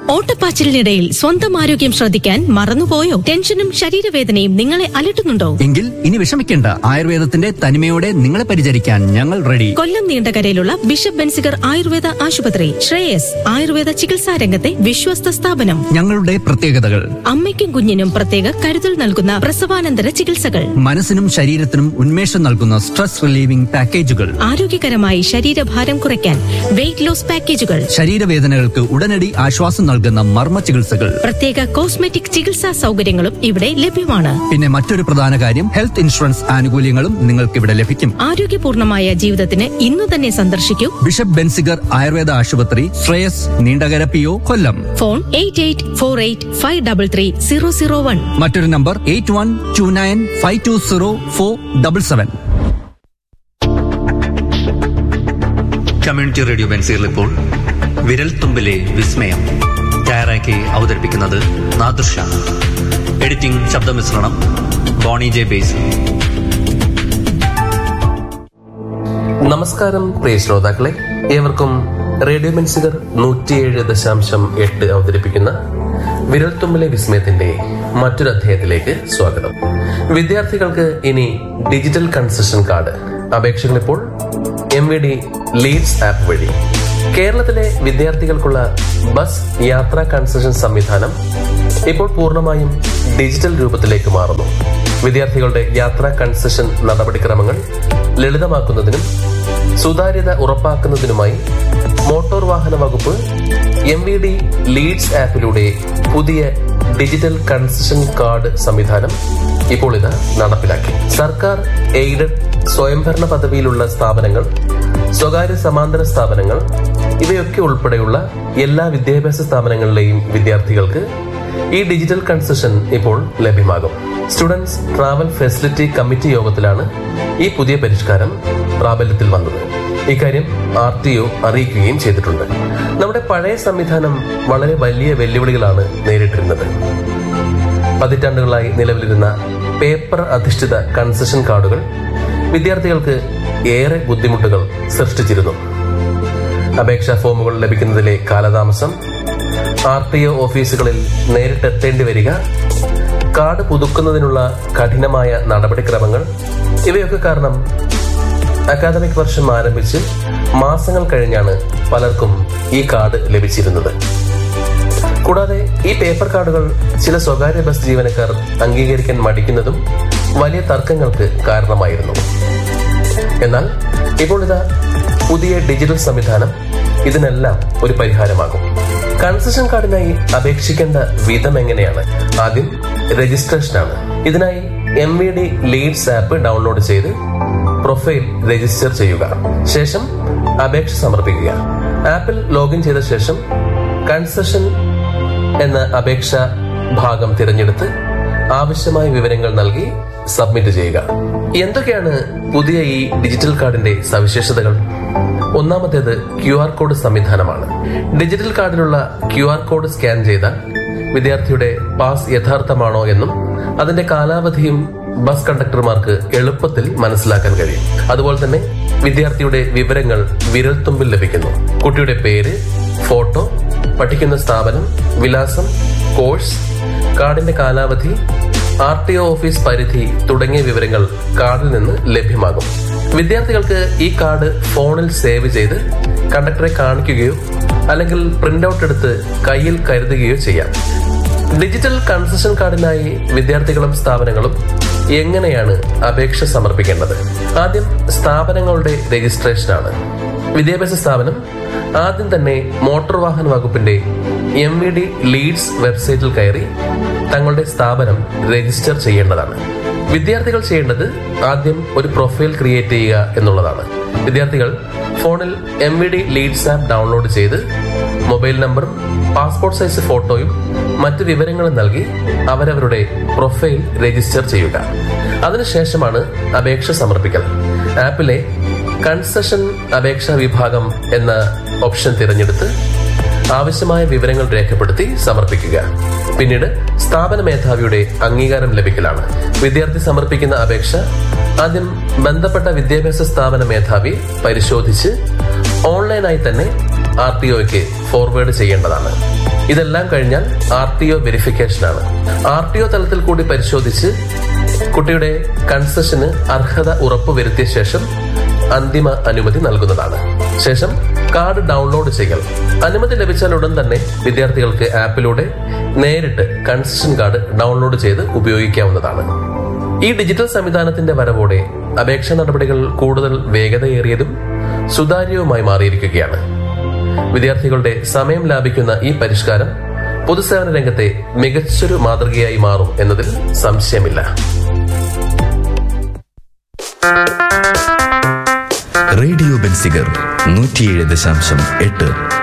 ഓട്ടപ്പാച്ചിലിനിടയിൽ സ്വന്തം ആരോഗ്യം ശ്രദ്ധിക്കാൻ മറന്നുപോയോ ടെൻഷനും ശരീരവേദനയും നിങ്ങളെ അലട്ടുന്നുണ്ടോ എങ്കിൽ ഇനി വിഷമിക്കേണ്ട ആയുർവേദത്തിന്റെ തനിമയോടെ നിങ്ങളെ പരിചരിക്കാൻ ഞങ്ങൾ റെഡി കൊല്ലം നീണ്ടകരയിലുള്ള ബിഷപ്പ് ബെൻസിഗർ ആയുർവേദ ആശുപത്രി ശ്രേയസ് ആയുർവേദ ചികിത്സാ രംഗത്തെ വിശ്വസ്ത സ്ഥാപനം ഞങ്ങളുടെ പ്രത്യേകതകൾ അമ്മയ്ക്കും കുഞ്ഞിനും പ്രത്യേക കരുതൽ നൽകുന്ന പ്രസവാനന്തര ചികിത്സകൾ മനസ്സിനും ശരീരത്തിനും ഉന്മേഷം നൽകുന്ന സ്ട്രെസ് റിലീവിംഗ് പാക്കേജുകൾ ആരോഗ്യകരമായി ശരീരഭാരം കുറയ്ക്കാൻ വെയിറ്റ് ലോസ് പാക്കേജുകൾ ശരീരവേദനകൾക്ക് ഉടനടി ആശ്വാസം നൽകുന്ന മർമ്മ ചികിത്സകൾ പ്രത്യേക കോസ്മെറ്റിക് ചികിത്സാ സൗകര്യങ്ങളും ഇവിടെ ലഭ്യമാണ് പിന്നെ മറ്റൊരു പ്രധാന കാര്യം ഹെൽത്ത് ഇൻഷുറൻസ് ആനുകൂല്യങ്ങളും നിങ്ങൾക്ക് ഇവിടെ ലഭിക്കും ആരോഗ്യപൂർണമായ ജീവിതത്തിന് ഇന്നു തന്നെ സന്ദർശിക്കൂ ബിഷപ്പ് ബെൻസിഗർ ആയുർവേദ ആശുപത്രി Shreyas Neendakara P O Kollam phone eight eight four eight five double three zero zero one മറ്റൊരു number eight one two nine five two zero four double seven community radio ബെൻസിയിൽ ഇപ്പോൾ വിരൽ തുമ്പിലെ വിസ്മയം തയ്യാറാക്കി അവതരിപ്പിക്കുന്നത് നാദൃഷ എഡിറ്റിംഗ് ശബ്ദമിശ്രണം ബോണി ജെ ബേസ് നമസ്കാരം പ്രിയ ശ്രോതാക്കളെ ഏവർക്കും റേഡിയോ മെൻസിഗർ നൂറ്റിയേഴ് ദശാംശം എട്ട് അവതരിപ്പിക്കുന്ന വിരൽത്തുമ്പിലെ വിസ്മയത്തിന്റെ മറ്റൊരു അധ്യായത്തിലേക്ക് സ്വാഗതം വിദ്യാർത്ഥികൾക്ക് ഇനി ഡിജിറ്റൽ കൺസെഷൻ കാർഡ് അപേക്ഷകൾ ഇപ്പോൾ M V D leads app വഴി കേരളത്തിലെ വിദ്യാർത്ഥികൾക്കുള്ള ബസ് യാത്രാ കൺസെഷൻ സംവിധാനം ഇപ്പോൾ പൂർണ്ണമായും ഡിജിറ്റൽ രൂപത്തിലേക്ക് മാറുന്നു വിദ്യാർത്ഥികളുടെ യാത്രാ കൺസെഷൻ നടപടിക്രമങ്ങൾ ലളിതമാക്കുന്നതിനും സുതാര്യത ഉറപ്പാക്കുന്നതിനുമായി മോട്ടോർ വാഹന വകുപ്പ് എം വി ഡി ലീഡ്സ് ആപ്പിലൂടെ പുതിയ ഡിജിറ്റൽ കൺസെഷൻ കാർഡ് സംവിധാനം ഇപ്പോൾ ഇത് നടപ്പിലാക്കി സർക്കാർ എയ്ഡഡ് സ്വയംഭരണ പദവിയിലുള്ള സ്ഥാപനങ്ങൾ സ്വകാര്യ സമാന്തര സ്ഥാപനങ്ങൾ ഇവയൊക്കെ ഉൾപ്പെടെയുള്ള എല്ലാ വിദ്യാഭ്യാസ സ്ഥാപനങ്ങളിലെയും വിദ്യാർത്ഥികൾക്ക് ഈ ഡിജിറ്റൽ കൺസെഷൻ ഇപ്പോൾ ലഭ്യമാകും സ്റ്റുഡൻസ് ട്രാവൽ ഫെസിലിറ്റി കമ്മിറ്റി യോഗത്തിലാണ് ഈ പുതിയ പരിഷ്കാരം പ്രാബല്യത്തിൽ വന്നത് ഇക്കാര്യം ആർ ടി ഒ അറിയിക്കുകയും ചെയ്തിട്ടുണ്ട് നമ്മുടെ പഴയ സംവിധാനം വളരെ വലിയ വെല്ലുവിളികളാണ് നേരിട്ടിരുന്നത് പതിറ്റാണ്ടുകളായി നിലവിലിരുന്ന പേപ്പർ അധിഷ്ഠിത കൺസെഷൻ കാർഡുകൾ വിദ്യാർത്ഥികൾക്ക് ഏറെ ബുദ്ധിമുട്ടുകൾ സൃഷ്ടിച്ചിരുന്നു അപേക്ഷാ ഫോമുകൾ ലഭിക്കുന്നതിലെ കാലതാമസം ആർ ടി ഒ ഓഫീസുകളിൽ നേരിട്ടെത്തേണ്ടി വരിക കാർഡ് പുതുക്കുന്നതിനുള്ള കഠിനമായ നടപടിക്രമങ്ങൾ ഇവയൊക്കെ കാരണം അക്കാദമിക് വർഷം ആരംഭിച്ച് മാസങ്ങൾ കഴിഞ്ഞാണ് പലർക്കും ഈ കാർഡ് ലഭിച്ചിരുന്നത് കൂടാതെ ഈ പേപ്പർ കാർഡുകൾ ചില സ്വകാര്യ ബസ് ജീവനക്കാർ അംഗീകരിക്കാൻ മടിക്കുന്നതും വലിയ തർക്കങ്ങൾക്ക് കാരണമായിരുന്നു എന്നാൽ ഇപ്പോൾ ഇതാ പുതിയ ഡിജിറ്റൽ സംവിധാനം ഇതിനെല്ലാം ഒരു പരിഹാരമാകും കൺസെഷൻ കാർഡിനായി അപേക്ഷിക്കേണ്ട വിധം എങ്ങനെയാണ് ആദ്യം രജിസ്ട്രേഷനാണ് ഇതിനായി M V D leads app download ചെയ്ത് പ്രൊഫൈൽ രജിസ്റ്റർ ചെയ്യുക ശേഷം അപേക്ഷ സമർപ്പിക്കുക ആപ്പിൽ ലോഗിൻ ചെയ്ത ശേഷം കൺസെഷൻ എന്ന അപേക്ഷ ഭാഗം തിരഞ്ഞെടുത്ത് ആവശ്യമായ വിവരങ്ങൾ നൽകി സബ്മിറ്റ് ചെയ്യുക എന്തൊക്കെയാണ് പുതിയ ഈ ഡിജിറ്റൽ കാർഡിന്റെ സവിശേഷതകൾ ഒന്നാമത്തേത് ക്യു ആർ കോഡ് സംവിധാനമാണ് ഡിജിറ്റൽ കാർഡിലുള്ള ക്യു ആർ കോഡ് സ്കാൻ ചെയ്താൽ വിദ്യാർത്ഥിയുടെ പാസ് യഥാർത്ഥമാണോ എന്നും അതിന്റെ കാലാവധിയും ബസ് കണ്ടക്ടർമാർക്ക് എളുപ്പത്തിൽ മനസ്സിലാക്കാൻ കഴിയും അതുപോലെ തന്നെ വിദ്യാർത്ഥിയുടെ വിവരങ്ങൾ വിരൽത്തുമ്പിൽ ലഭിക്കുന്നു കുട്ടിയുടെ പേര് ഫോട്ടോ പഠിക്കുന്ന സ്ഥാപനം വിലാസം കോഴ്സ് കാർഡിന്റെ കാലാവധി ആർ ടി ഒ ഓഫീസ് പരിധി തുടങ്ങിയ വിവരങ്ങൾ കാർഡിൽ നിന്ന് ലഭ്യമാകും വിദ്യാർത്ഥികൾക്ക് ഈ കാർഡ് ഫോണിൽ സേവ് ചെയ്ത് കണ്ടക്ടറെ കാണിക്കുകയോ അല്ലെങ്കിൽ പ്രിന്റ് ഔട്ട് എടുത്ത് കയ്യിൽ കരുതുകയോ ചെയ്യാം ഡിജിറ്റൽ കൺസെഷൻ കാർഡിനായി വിദ്യാർത്ഥികളും സ്ഥാപനങ്ങളും എങ്ങനെയാണ് അപേക്ഷ സമർപ്പിക്കേണ്ടത് ആദ്യം സ്ഥാപനങ്ങളുടെ രജിസ്ട്രേഷനാണ് വിദ്യാഭ്യാസ സ്ഥാപനം ആദ്യം തന്നെ മോട്ടോർ വാഹന വകുപ്പിന്റെ എം വി ഡി ലീഡ്സ് വെബ്സൈറ്റിൽ കയറി തങ്ങളുടെ സ്ഥാപനം രജിസ്റ്റർ ചെയ്യേണ്ടതാണ് വിദ്യാർത്ഥികൾ ചെയ്യേണ്ടത് ആദ്യം ഒരു പ്രൊഫൈൽ ക്രിയേറ്റ് ചെയ്യുക എന്നുള്ളതാണ് വിദ്യാർത്ഥികൾ ഫോണിൽ M V D leads app download ചെയ്ത് മൊബൈൽ നമ്പറും പാസ്പോർട്ട് സൈസ് ഫോട്ടോയും മറ്റു വിവരങ്ങളും നൽകി അവരവരുടെ പ്രൊഫൈൽ രജിസ്റ്റർ ചെയ്യുക അതിനുശേഷമാണ് അപേക്ഷ സമർപ്പിക്കൽ ആപ്പിലെ കൺസെഷൻ അപേക്ഷാ വിഭാഗം എന്ന ഓപ്ഷൻ തിരഞ്ഞെടുത്ത് ആവശ്യമായ വിവരങ്ങൾ രേഖപ്പെടുത്തി സമർപ്പിക്കുക പിന്നീട് സ്ഥാപന മേധാവിയുടെ അംഗീകാരം ലഭിക്കലാണ് വിദ്യാർത്ഥി സമർപ്പിക്കുന്ന അപേക്ഷ ആദ്യം ബന്ധപ്പെട്ട വിദ്യാഭ്യാസ സ്ഥാപന മേധാവി പരിശോധിച്ച് ഓൺലൈനായി തന്നെ ആർ ടി ഒക്ക് ഫോർവേഡ് ചെയ്യേണ്ടതാണ് ഇതെല്ലാം കഴിഞ്ഞാൽ ആർ ടി ഒ വെരിഫിക്കേഷനാണ് ആർ ടി ഒ തലത്തിൽ കൂടി പരിശോധിച്ച് കുട്ടിയുടെ കൺസെഷന് അർഹത ഉറപ്പുവരുത്തിയ ശേഷം അന്തിമ അനുമതി നൽകുന്നതാണ് ശേഷം കാർഡ് ഡൗൺലോഡ് ചെയ്യൽ അനുമതി ലഭിച്ചാൽ ഉടൻ തന്നെ വിദ്യാർത്ഥികൾക്ക് ആപ്പിലൂടെ നേരിട്ട് കൺസെഷൻ കാർഡ് ഡൗൺലോഡ് ചെയ്ത് ഉപയോഗിക്കാവുന്നതാണ് ഈ ഡിജിറ്റൽ സംവിധാനത്തിന്റെ വരവോടെ അപേക്ഷാ നടപടികൾ കൂടുതൽ വേഗതയേറിയതും സുതാര്യവുമായി മാറിയിരിക്കുകയാണ് വിദ്യാർത്ഥികളുടെ സമയം ലാഭിക്കുന്ന ഈ പരിഷ്കാരം പൊതുസേവന രംഗത്തെ മികച്ചൊരു മാതൃകയായി മാറും എന്നതിൽ സംശയമില്ല റേഡിയോ ബെൻസിഗർ നൂറ്റിയേഴ് ദശാംശം എട്ട്